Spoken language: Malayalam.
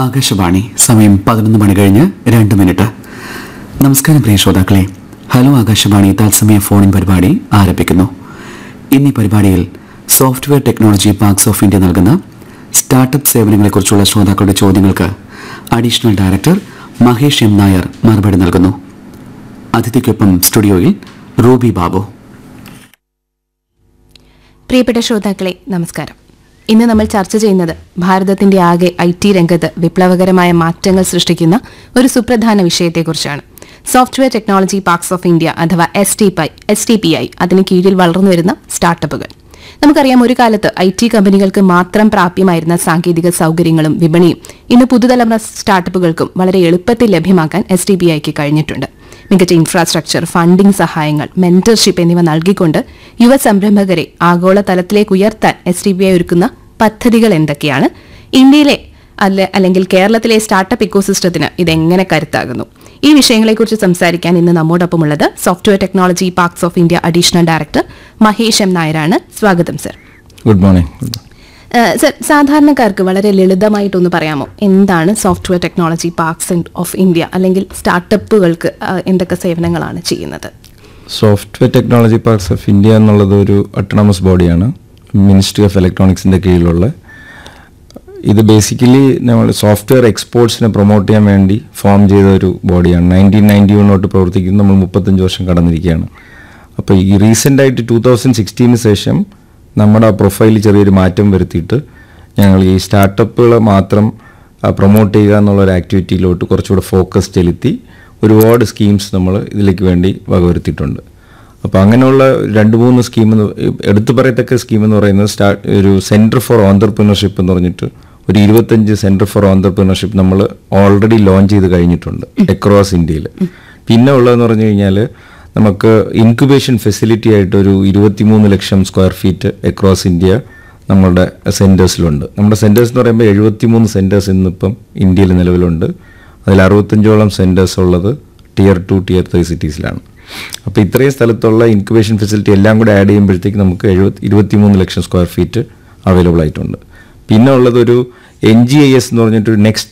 ആകാശവാണി സമയം പതിനൊന്ന് മണി കഴിഞ്ഞ് രണ്ട് മിനിറ്റ് നമസ്കാരം പ്രിയ ശ്രോതാക്കളെ ഹലോ ആകാശവാണി തത്സമയ ഫോണിൻ പരിപാടി ആരംഭിക്കുന്നു ഇന്നീ പരിപാടിയിൽ software technology parks of India നൽകുന്ന സ്റ്റാർട്ടപ്പ് സേവനങ്ങളെക്കുറിച്ചുള്ള ശ്രോതാക്കളുടെ ചോദ്യങ്ങൾക്ക് additional director Mahesh M Nair മറുപടി നൽകുന്നു അതിഥിക്കൊപ്പം സ്റ്റുഡിയോയിൽ റൂബി ബാബു പ്രിയപ്പെട്ട ശ്രോതാക്കളെ നമസ്കാരം ഇന്ന് നമ്മൾ ചർച്ച ചെയ്യുന്നത് ഭാരതത്തിന്റെ ആകെ ഐ ടി രംഗത്ത് വിപ്ലവകരമായ മാറ്റങ്ങൾ സൃഷ്ടിക്കുന്ന ഒരു സുപ്രധാന വിഷയത്തെക്കുറിച്ചാണ് software technology parks of India അഥവാ S T P S T P I അതിന് കീഴിൽ വളർന്നു വരുന്ന സ്റ്റാർട്ടപ്പുകൾ നമുക്കറിയാം ഒരു കാലത്ത് ഐ ടി കമ്പനികൾക്ക് മാത്രം പ്രാപ്യമായിരുന്ന സാങ്കേതിക സൗകര്യങ്ങളും വിപണിയും ഇന്ന് പുതുതലമുറ സ്റ്റാർട്ടപ്പുകൾക്കും വളരെ എളുപ്പത്തിൽ ലഭ്യമാക്കാൻ എസ് ടി പി ഐക്ക് കഴിഞ്ഞിട്ടുണ്ട് മികച്ച ഇൻഫ്രാസ്ട്രക്ചർ ഫണ്ടിംഗ് സഹായങ്ങൾ മെന്റർഷിപ്പ് എന്നിവ നൽകിക്കൊണ്ട് യുവ സംരംഭകരെ ആഗോള തലത്തിലേക്ക് ഉയർത്താൻ എസ് ടി ബി ഐ ഒരുക്കുന്ന പദ്ധതികൾ എന്തൊക്കെയാണ് ഇന്ത്യയിലെ അല്ല അല്ലെങ്കിൽ കേരളത്തിലെ സ്റ്റാർട്ടപ്പ് ഇക്കോസിസ്റ്റത്തിന് ഇതെങ്ങനെ കരുത്താകുന്നു ഈ വിഷയങ്ങളെക്കുറിച്ച് സംസാരിക്കാൻ ഇന്ന് നമ്മോടൊപ്പമുള്ളത് software technology parks of India additional director Mahesh M നായരാണ് സ്വാഗതം sir good morning uh sir സാധാരണക്കാർക്ക് വളരെ ലളിതമായിട്ടൊന്ന് പറയാമോ എന്താണ് software technology parks of India അല്ലെങ്കിൽ സ്റ്റാർട്ടപ്പുകൾക്ക് ഏഹ് എന്തൊക്കെ സേവനങ്ങളാണ് ചെയ്യുന്നത് software technology parks of India എന്നുള്ളത് ഒരു അട്ടോണമസ് ബോഡിയാണ് മിനിസ്ട്രി ഓഫ് ഇലക്ട്രോണിക്സിൻ്റെ കീഴിലുള്ള ഇത് ബേസിക്കലി നമ്മൾ സോഫ്റ്റ്വെയർ എക്സ്പോർട്സിനെ പ്രൊമോട്ട് ചെയ്യാൻ വേണ്ടി ഫോം ചെയ്ത ഒരു ബോഡിയാണ് നയൻറ്റീൻ നയൻറ്റി വണ്ണോട്ട് പ്രവർത്തിക്കുന്നത് നമ്മൾ മുപ്പത്തഞ്ച് വർഷം കടന്നിരിക്കുകയാണ് അപ്പോൾ ഈ റീസെൻ്റ് ആയിട്ട് ടൂ തൗസൻഡ് സിക്സ്റ്റീന് ശേഷം നമ്മുടെ ആ പ്രൊഫൈലിൽ ചെറിയൊരു മാറ്റം വരുത്തിയിട്ട് ഞങ്ങൾ ഈ സ്റ്റാർട്ടപ്പുകളെ മാത്രം പ്രൊമോട്ട് ചെയ്യുക എന്നുള്ള ഒരു ആക്ടിവിറ്റിയിലോട്ട് കുറച്ചുകൂടെ ഫോക്കസ് ചെലുത്തി ഒരുപാട് സ്കീംസ് നമ്മൾ ഇതിലേക്ക് വേണ്ടി വകവരുത്തിയിട്ടുണ്ട് അപ്പോൾ അങ്ങനെയുള്ള രണ്ട് മൂന്ന് സ്കീം എന്ന് എടുത്തു പറയത്തക്ക സ്കീം എന്ന് പറയുന്നത് സ്റ്റാ ഒരു സെൻറ്റർ ഫോർ ഓണ്ടർപ്രണർഷിപ്പ് എന്ന് പറഞ്ഞിട്ട് ഒരു ഇരുപത്തഞ്ച് സെൻറ്റർ ഫോർ ഓണ്ടർപ്രണർഷിപ്പ് നമ്മൾ ഓൾറെഡി ലോഞ്ച് ചെയ്ത് കഴിഞ്ഞിട്ടുണ്ട് അക്രോസ് ഇന്ത്യയിൽ പിന്നെ ഉള്ളതെന്ന് പറഞ്ഞു കഴിഞ്ഞാൽ നമുക്ക് ഇൻക്യുബേഷൻ ഫെസിലിറ്റി ആയിട്ട് ഒരു ഇരുപത്തിമൂന്ന് lakh square feet across India നമ്മളുടെ സെൻറ്റേഴ്സിലുണ്ട് നമ്മുടെ സെൻറ്റേഴ്സ് എന്ന് പറയുമ്പോൾ എഴുപത്തിമൂന്ന് സെൻറ്റേഴ്സ് ഇന്നിപ്പം ഇന്ത്യയിൽ നിലവിലുണ്ട് അതിൽ അറുപത്തഞ്ചോളം സെൻറ്റേഴ്സ് ഉള്ളത് ടിയർ ടു ടിയർ ത്രീ സിറ്റീസിലാണ് അപ്പോൾ ഇത്രയും സ്ഥലത്തുള്ള ഇൻക്യുബേഷൻ ഫെസിലിറ്റി എല്ലാം കൂടെ ആഡ് ചെയ്യുമ്പോഴത്തേക്ക് നമുക്ക് എഴുപത്തി ഇരുപത്തിമൂന്ന് ലക്ഷം സ്ക്വയർ ഫീറ്റ് അവൈലബിൾ ആയിട്ടുണ്ട് പിന്നെ ഉള്ളത് ഒരു എൻ ജി ഐ എസ് എന്ന് പറഞ്ഞിട്ട് നെക്സ്റ്റ്